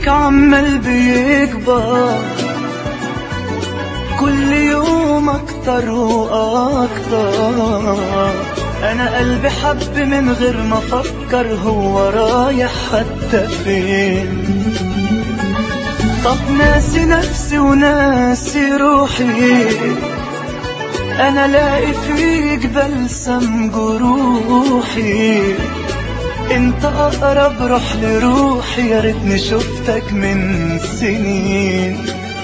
حبك عمال بيكبر كل يوم اكتر واكتر انا قلبي حب من غير ما افكر هو رايح حتى فين طب ناسي نفسي وناسي روحي انا لاقي فيك بلسم جروحي انت اقرب روح لروحي يا ريتني شفتك من سنين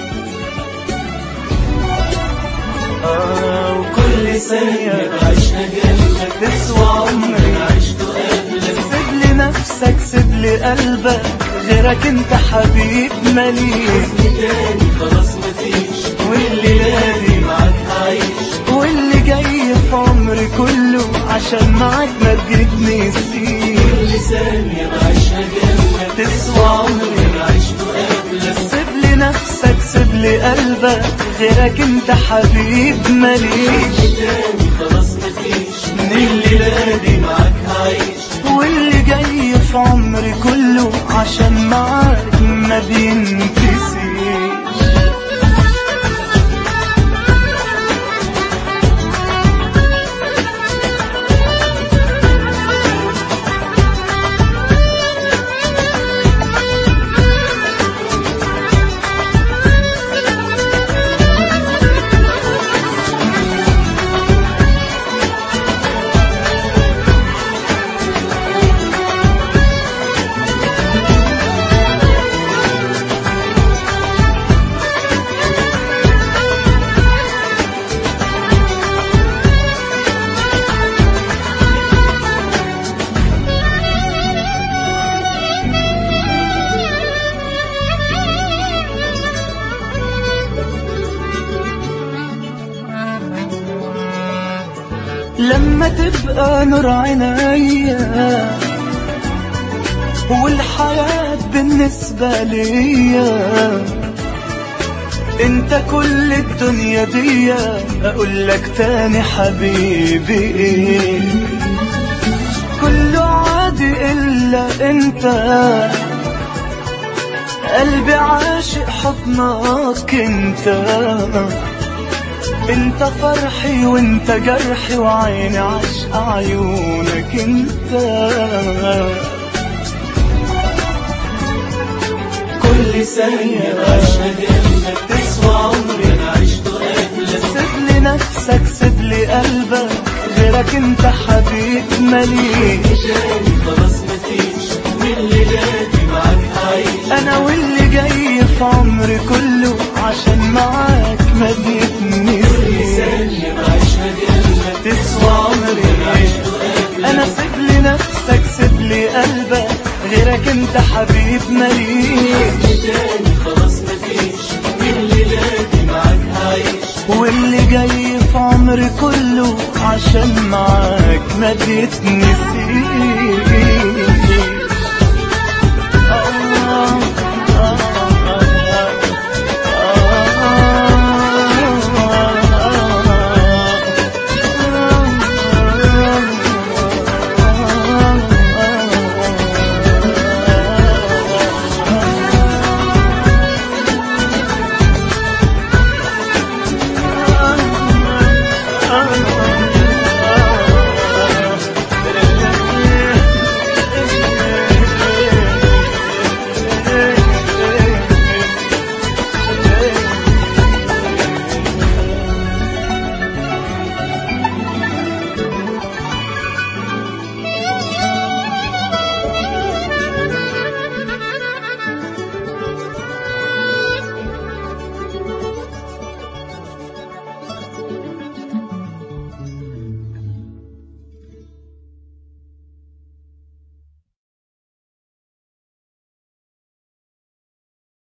آه وكل ثانية عشنا جنبك تسوى عمري عشت قبلك سيب لي نفسك سيب لي قلبك غيرك انت حبيب مليء تاني خلاص مفيش واللي لازم معاك هعيش واللي جاي في عمري كله عشان معاك ما تجيبني سنين كل ثانية عشنا جنبك تسوى عمري عشت قبلك سيب لي نفسك سيب لي قلبك غيرك انت حبيب مليش تاني خلاص مفيش من الليلة دي معاك هعيش واللي جاي في عمري كله عشان معاك ما بينتسيش لما تبقى نور عينيا والحياة بالنسبة ليا انت كل الدنيا دي اقول لك تاني حبيبي ايه كله عادي الا انت قلبي عاشق حضنك انت انت فرحي وانت جرحي وعيني عشق عيونك انت كل ثانية عشنا جنبك تسوى عمري انا عشت قبلك سيب لي نفسك سيب لي قلبك غيرك انت حبيب مليش تاني خلاص مفيش من الليلة معاك هعيش انا واللي جاي في عمري كله عشان معاك ما كل بيتنسيش ثانية عشنا جنبك تسوى عمري عشت قبلك انا سيب لي نفسك سيب لي قلبك غيرك انت حبيب مليش تاني خلاص مفيش من الليلة معاك هعيش واللي جاي في عمري كله عشان معاك ما تتنسيش